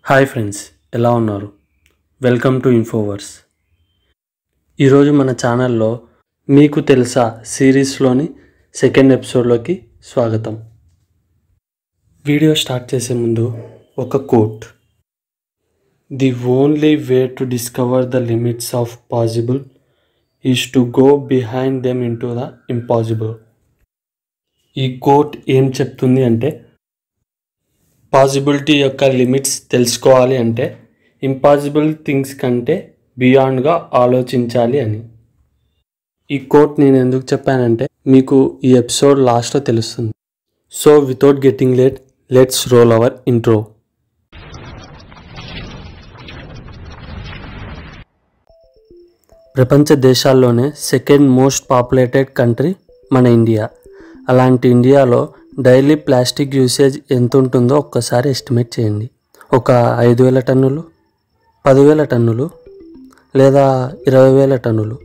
hi friends ఎలా ఉన్నారు welcome to ఇన్ఫోవర్స్ ఈరోజు మన ఛానల్లో మీకు తెలుసా సిరీస్లోని సెకండ్ ఎపిసోడ్లోకి స్వాగతం వీడియో స్టార్ట్ చేసే ముందు ఒక quote the only way to discover the limits of possible is to go behind them into the impossible ఈ కోట్ ఏం చెప్తుంది అంటే పాసిబిలిటీ యొక్క లిమిట్స్ తెలుసుకోవాలి అంటే ఇంపాసిబుల్ థింగ్స్ కంటే బియాండ్గా ఆలోచించాలి అని ఈ కోట్ నేను ఎందుకు చెప్పానంటే మీకు ఈ ఎపిసోడ్ లాస్ట్లో తెలుస్తుంది so without getting late let's roll our intro ప్రపంచ దేశాల్లోనే సెకండ్ మోస్ట్ పాపులేటెడ్ కంట్రీ మన ఇండియా అలాంటి ఇండియాలో డైలీ ప్లాస్టిక్ యూసేజ్ ఎంత ఉంటుందో ఒక్కసారి ఎస్టిమేట్ చేయండి ఒక ఐదు వేల టన్నులు పదివేల టన్నులు లేదా ఇరవై వేల టన్నులు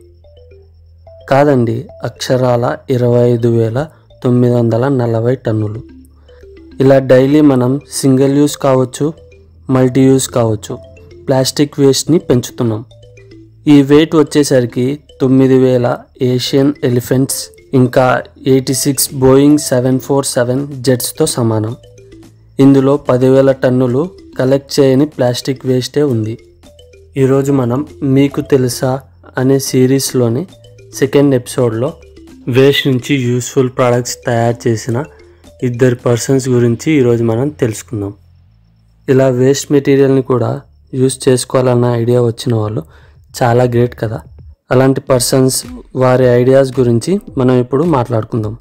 కాదండి అక్షరాల ఇరవై ఐదు వేల తొమ్మిది వందల నలభై టన్నులు ఇలా డైలీ మనం సింగిల్ యూస్ కావచ్చు మల్టీ యూస్ కావచ్చు ప్లాస్టిక్ వేస్ట్ని పెంచుతున్నాం ఈ వెయిట్ వచ్చేసరికి తొమ్మిది వేల ఏషియన్ ఎలిఫెంట్స్ ఇంకా eighty six Boeing seven four seven జెట్స్తో సమానం ఇందులో పదివేల టన్నులు కలెక్ట్ చేయని ప్లాస్టిక్ వేస్టే ఉంది ఈరోజు మనం మీకు తెలుసా అనే సిరీస్లోని సెకండ్ ఎపిసోడ్లో వేస్ట్ నుంచి యూస్ఫుల్ ప్రోడక్ట్స్ తయారు చేసిన ఇద్దరు పర్సన్స్ గురించి ఈరోజు మనం తెలుసుకుందాం ఇలా వేస్ట్ మెటీరియల్ని కూడా యూస్ చేసుకోవాలన్న ఐడియా వచ్చిన వాళ్ళు చాలా గ్రేట్ కదా అలాంటి పర్సన్స్ వారి ఐడియాస్ గురించి మనం ఇప్పుడు మాట్లాడుకుందాం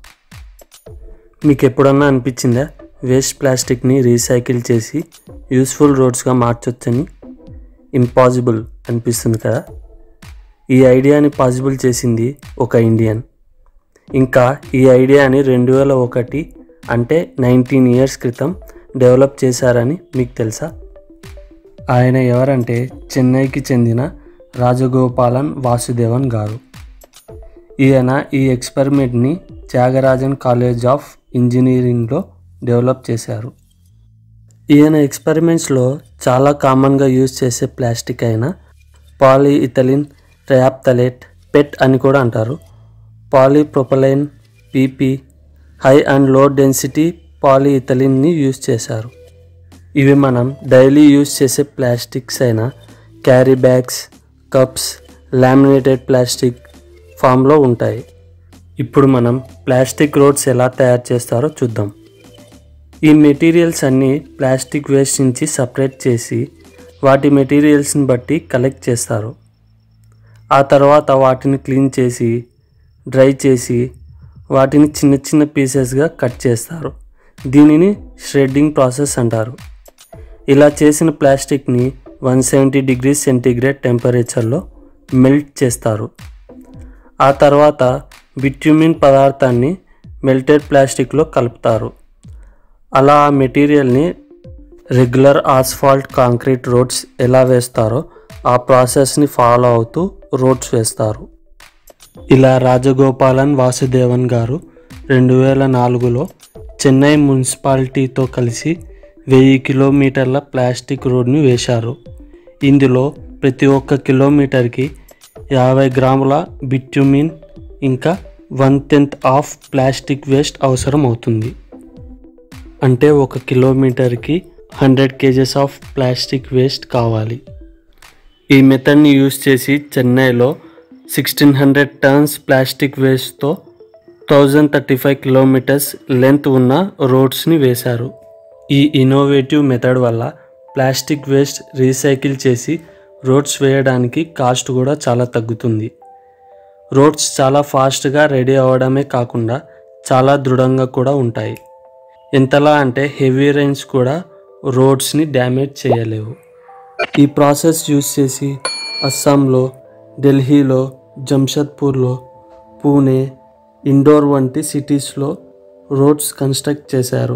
మీకు ఎప్పుడన్నా అనిపించిందా వేస్ట్ ప్లాస్టిక్ని రీసైకిల్ చేసి యూస్ఫుల్ రోడ్స్గా మార్చొచ్చని ఇంపాసిబుల్ అనిపిస్తుంది కదా ఈ ఐడియాని పాసిబుల్ చేసింది ఒక ఇండియన్ ఇంకా ఈ ఐడియాని రెండు వేల ఒకటి అంటే నైన్టీన్ ఇయర్స్ క్రితం డెవలప్ చేశారని మీకు తెలుసా ఆయన ఎవరంటే చెన్నైకి చెందిన రాజగోపాలన్ వాసుదేవన్ గారు ఈయన ఈ ఎక్స్పెరిమెంట్ని త్యాగరాజన్ కాలేజ్ ఆఫ్ ఇంజనీరింగ్లో డెవలప్ చేశారు ఈయన ఎక్స్పెరిమెంట్స్లో చాలా కామన్గా యూజ్ చేసే ప్లాస్టిక్ అయిన పాలీఇథలిన్ ట్రయాప్తలేట్ పెట్ అని కూడా అంటారు polypropylene PP high and low density పాలీఇథలిన్ని యూజ్ చేశారు ఇవి మనం డైలీ యూజ్ చేసే ప్లాస్టిక్స్ అయిన carry bags cups laminated plastic ఫామ్లో ఉంటాయి ఇప్పుడు మనం ప్లాస్టిక్ రోడ్స్ ఎలా తయారు చేస్తారో చూద్దాం ఈ మెటీరియల్స్ అన్నీ ప్లాస్టిక్ వేస్ట్ నుంచి సపరేట్ చేసి వాటి మెటీరియల్స్ని బట్టి కలెక్ట్ చేస్తారు ఆ తర్వాత వాటిని క్లీన్ చేసి డ్రై చేసి వాటిని చిన్న చిన్న పీసెస్గా కట్ చేస్తారు దీనిని ష్రెడ్డింగ్ ప్రాసెస్ అంటారు ఇలా చేసిన ప్లాస్టిక్ని వన్ సెవెంటీ డిగ్రీ సెంటీగ్రేడ్ టెంపరేచర్లో మెల్ట్ చేస్తారు ఆ తర్వాత బిట్యూమిన్ పదార్థాన్ని మెల్టెడ్ ప్లాస్టిక్లో కలుపుతారు అలా ఆ మెటీరియల్ని రెగ్యులర్ ఆస్ఫాల్ట్ కాంక్రీట్ రోడ్స్ ఎలా వేస్తారో ఆ ప్రాసెస్ని ఫాలో అవుతూ రోడ్స్ వేస్తారు ఇలా రాజగోపాలన్ వాసుదేవన్ గారు రెండు వేల నాలుగులో చెన్నై మున్సిపాలిటీతో కలిసి వెయ్యి కిలోమీటర్ల ప్లాస్టిక్ రోడ్ని వేశారు ఇందులో ప్రతి ఒక్క కిలోమీటర్కి యాభై గ్రాముల బిట్యుమిన్ ఇంకా one tenth of plastic waste అవసరం అవుతుంది అంటే ఒక కిలోమీటర్కి hundred kgs of plastic waste కావాలి ఈ మెథడ్ని యూజ్ చేసి చెన్నైలో సిక్స్టీన్ హండ్రెడ్ టన్స్ ప్లాస్టిక్ వేస్ట్తో thousand thirty five kilometres length ఉన్న రోడ్స్ని వేశారు ఈ ఇన్నోవేటివ్ మెథడ్ వల్ల ప్లాస్టిక్ వేస్ట్ రీసైకిల్ చేసి రోడ్స్ వేయడానికి కాస్ట్ కూడా చాలా తగ్గుతుంది రోడ్స్ చాలా ఫాస్ట్గా రెడీ అవ్వడమే కాకుండా చాలా దృఢంగా కూడా ఉంటాయి ఎంతలా అంటే హెవీ రైన్స్ కూడా రోడ్స్ని డ్యామేజ్ చేయలేవు ఈ ప్రాసెస్ యూస్ చేసి అస్సాంలో ఢిల్లీలో జంషెద్పూర్లో పూణే ఇండోర్ వంటి సిటీస్లో రోడ్స్ కన్స్ట్రక్ట్ చేశారు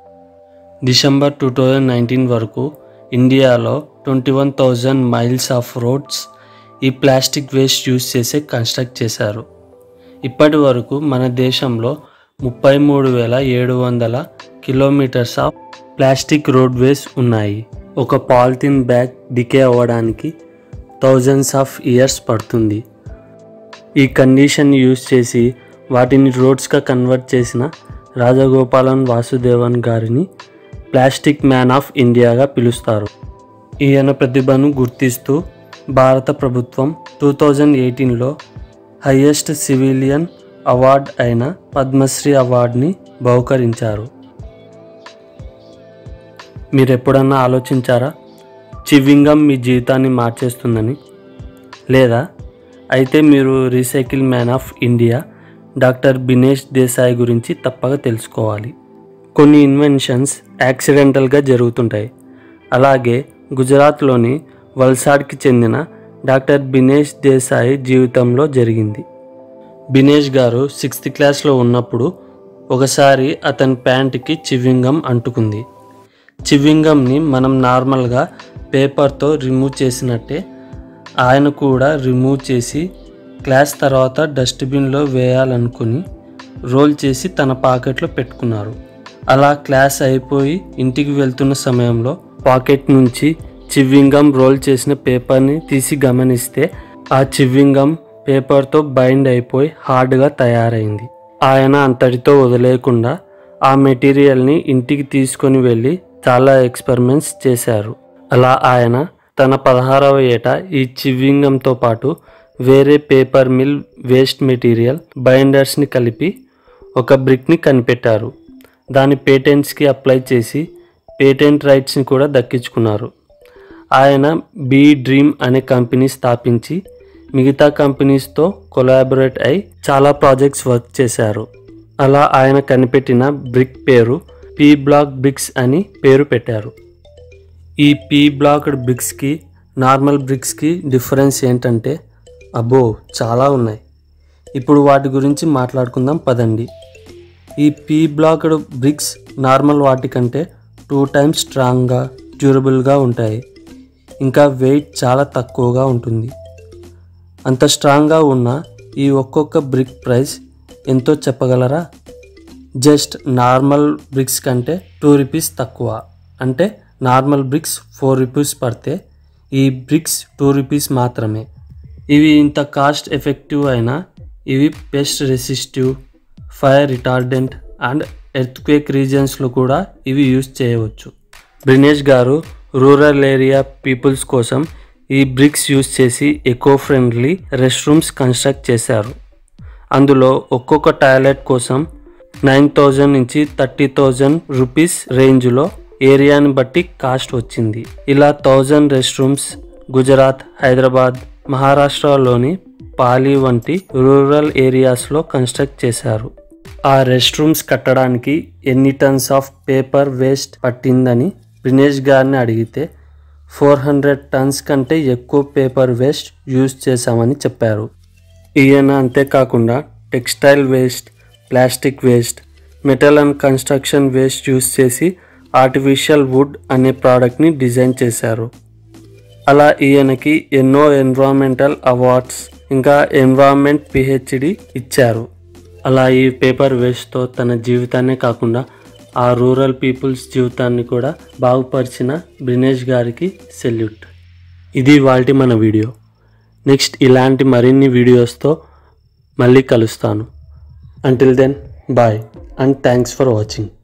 డిసెంబర్ టూ థౌజండ్ నైన్టీన్ వరకు ఇండియాలో twenty one thousand miles of roads ఈ ప్లాస్టిక్ వేస్ట్ యూస్ చేసే కన్స్ట్రక్ట్ చేశారు ఇప్పటి వరకు మన దేశంలో ముప్పై మూడు వేల ఏడు వందల కిలోమీటర్స్ ఆఫ్ ప్లాస్టిక్ రోడ్వేస్ ఉన్నాయి ఒక పాలిథిన్ బ్యాగ్ డికే అవ్వడానికి థౌజండ్స్ ఆఫ్ ఇయర్స్ పడుతుంది ఈ కండిషన్ యూజ్ చేసి వాటిని రోడ్స్గా కన్వర్ట్ చేసిన రాజగోపాలన్ వాసుదేవన్ గారిని ప్లాస్టిక్ మ్యాన్ ఆఫ్ ఇండియాగా పిలుస్తారు ఈయన ప్రతిభను గుర్తిస్తూ భారత ప్రభుత్వం టూ థౌజండ్ ఎయిటీన్లో హయ్యెస్ట్ సివిలియన్ అవార్డ్ అయిన పద్మశ్రీ అవార్డుని బహుకరించారు మీరు ఎప్పుడన్నా ఆలోచించారా చివింగం మీ జీవితాన్ని మార్చేస్తుందని లేదా అయితే మీరు recycle man of India doctor Binish Desai గురించి తప్పక తెలుసుకోవాలి కొన్ని ఇన్వెన్షన్స్ యాక్సిడెంటల్గా జరుగుతుంటాయి అలాగే గుజరాత్లోని వల్సాడ్కి చెందిన డాక్టర్ బినేష్ దేశాయ్ జీవితంలో జరిగింది బినేష్ గారు సిక్స్త్ క్లాస్లో ఉన్నప్పుడు ఒకసారి అతని ప్యాంటుకి చివింగం అంటుకుంది చివింగంని మనం నార్మల్గా పేపర్తో రిమూవ్ చేసినట్టే ఆయన కూడా రిమూవ్ చేసి క్లాస్ తర్వాత డస్ట్బిన్లో వేయాలనుకుని రోల్ చేసి తన పాకెట్లో పెట్టుకున్నారు అలా క్లాస్ అయిపోయి ఇంటికి వెళ్తున్న సమయంలో పాకెట్ నుంచి చివ్వింగం రోల్ చేసిన పేపర్ని తీసి గమనిస్తే ఆ చివ్వింగం పేపర్తో బైండ్ అయిపోయి హార్డ్గా తయారైంది ఆయన అంతటితో వదిలేయకుండా ఆ మెటీరియల్ని ఇంటికి తీసుకొని వెళ్ళి చాలా ఎక్స్పెరిమెంట్స్ చేశారు అలా ఆయన తన పదహారవ ఏట ఈ చివ్వింగంతో పాటు వేరే పేపర్ మిల్ వేస్ట్ మెటీరియల్ బైండర్స్ని కలిపి ఒక బ్రిక్ని కనిపెట్టారు దాని పేటెంట్స్కి అప్లై చేసి పేటెంట్ రైట్స్ని కూడా దక్కించుకున్నారు ఆయన బీ డ్రీమ్ అనే కంపెనీ స్థాపించి మిగతా కంపెనీస్తో కొలాబరేట్ అయి చాలా ప్రాజెక్ట్స్ వర్క్ చేశారు అలా ఆయన కనిపెట్టిన బ్రిక్ పేరు పీ బ్లాక్ బ్రిక్స్ అని పేరు పెట్టారు ఈ పీ బ్లాక్డ్ బ్రిక్స్కి నార్మల్ బ్రిక్స్కి డిఫరెన్స్ ఏంటంటే అబ్బో చాలా ఉన్నాయి ఇప్పుడు వాటి గురించి మాట్లాడుకుందాం పదండి ఈ పీ బ్లాక్డ్ బ్రిక్స్ నార్మల్ వాటికంటే టూ టైమ్స్ స్ట్రాంగ్గా డ్యూరబుల్గా ఉంటాయి ఇంకా వెయిట్ చాలా తక్కువగా ఉంటుంది అంత స్ట్రాంగ్గా ఉన్న ఈ ఒక్కొక్క బ్రిక్ ప్రైస్ ఎంతో చెప్పగలరా జస్ట్ నార్మల్ బ్రిక్స్ కంటే టూ రూపీస్ తక్కువ అంటే నార్మల్ బ్రిక్స్ ఫోర్ రూపీస్ పడితే ఈ బ్రిక్స్ టూ రూపీస్ మాత్రమే ఇవి ఇంత కాస్ట్ ఎఫెక్టివ్ అయినా ఇవి pest resistive fire retardant and earthquake రీజియన్స్లో కూడా ఇవి యూజ్ చేయవచ్చు బ్రినేష్ గారు రూరల్ ఏరియా పీపుల్స్ కోసం ఈ బ్రిక్స్ యూజ్ చేసి eco friendly rest rooms construct చేశారు అందులో ఒక్కొక్క టాయిలెట్ కోసం నైన్ థౌజండ్ నుంచి థర్టీ థౌజండ్ రూపీస్ రేంజ్లో ఏరియాని బట్టి కాస్ట్ వచ్చింది ఇలా thousand rest rooms Gujarat Hyderabad మహారాష్ట్రలోని పాలి వంటి రూరల్ ఏరియాస్లో కన్స్ట్రక్ట్ చేశారు ఆ రెస్ట్ రూమ్స్ కట్టడానికి ఎన్ని టన్స్ ఆఫ్ పేపర్ వేస్ట్ పట్టిందని దినేష్ గారిని అడిగితే ఫోర్ హండ్రెడ్ టన్స్ కంటే ఎక్కువ పేపర్ వేస్ట్ యూజ్ చేశామని చెప్పారు ఈయన అంతేకాకుండా textile waste plastic waste metal and construction waste use చేసి ఆర్టిఫిషియల్ వుడ్ అనే ప్రోడక్ట్ని డిజైన్ చేశారు అలా ఈయనకి ఎన్నో ఎన్విరాన్మెంటల్ అవార్డ్స్ ఇంకా ఎన్విరాన్మెంట్ పిహెచ్డి ఇచ్చారు అలా ఈ పేపర్ వేస్ట్తో తన జీవితాన్నే కాకుండా ఆ రూరల్ పీపుల్స్ జీవితాన్ని కూడా బాగుపరిచిన బ్రినేష్ గారికి సెల్యూట్ ఇది వాల్టి మన వీడియో నెక్స్ట్ ఇలాంటి మరిన్ని వీడియోస్తో మళ్ళీ కలుస్తాను until then bye and thanks for watching